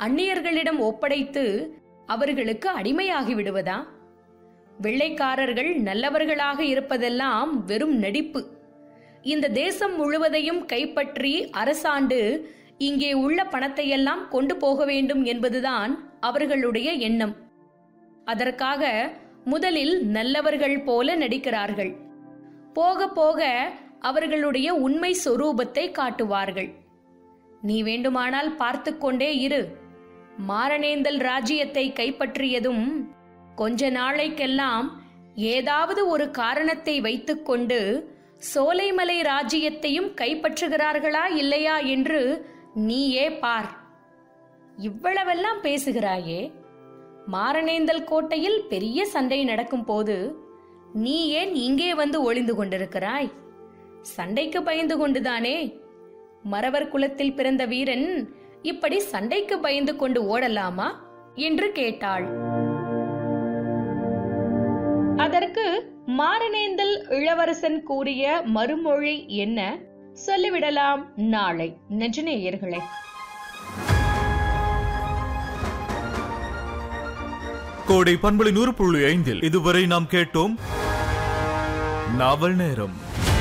அந்நியர்களிடம் ஒப்படைத்து அவர்களுக்கு அடிமையாகி விடுவதா வெள்ளைக்காரர்கள் நல்லவர்களாக இருப்பதெல்லாம் வெறும் நடிப்பு இந்த தேசம் முழுவதையும் கைப்பற்றி அரசாண்டு இங்கே உள்ள பணத்தையெல்லாம் கொண்டு போக வேண்டும் என்பதுதான் அவர்களுடைய எண்ணம் அதற்காக முதலில் நல்லவர்கள் போல நடிக்கிறார்கள் போக போக அவர்களுடைய உண்மை சொரூபத்தை காட்டுவார்கள் நீ வேண்டுமானால் பார்த்து கொண்டே இரு மாரணேந்தல் ராஜ்யத்தை கைப்பற்றியதும் கொஞ்ச நாளைக்கெல்லாம் ஏதாவது ஒரு காரணத்தை வைத்துக்கொண்டு சோலைமலை ராஜ்யத்தையும் கைப்பற்றுகிறார்களா இல்லையா என்று நீயே பார் இவ்வளவெல்லாம் பேசுகிறாயே மாரணேந்தல் கோட்டையில் பெரிய சண்டை நடக்கும் போது நீ ஏன் இங்கே வந்து ஒளிந்து கொண்டிருக்கிறாய் சண்டைக்கு பயந்து கொண்டுதானே மறவர் குலத்தில் பிறந்த வீரன் இப்படி சண்டைக்கு பயந்து கொண்டு ஓடலாமா என்று கேட்டாள் அதற்கு மாரணேந்தல் இளவரசன் கூறிய மறுமொழி என்ன சொல்லிவிடலாம் நாளை நெஞ்சநேயர்களே கோடை பண்பலை நூறு புள்ளி ஐந்தில் இதுவரை நாம் கேட்டோம் நாவல் நேரம்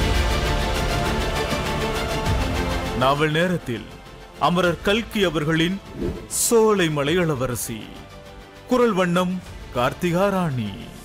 நாவல் நேரத்தில் அமரர் கல்கி அவர்களின் சோலைமலை இளவரசி குரல் வண்ணம் கார்த்திகா ராணி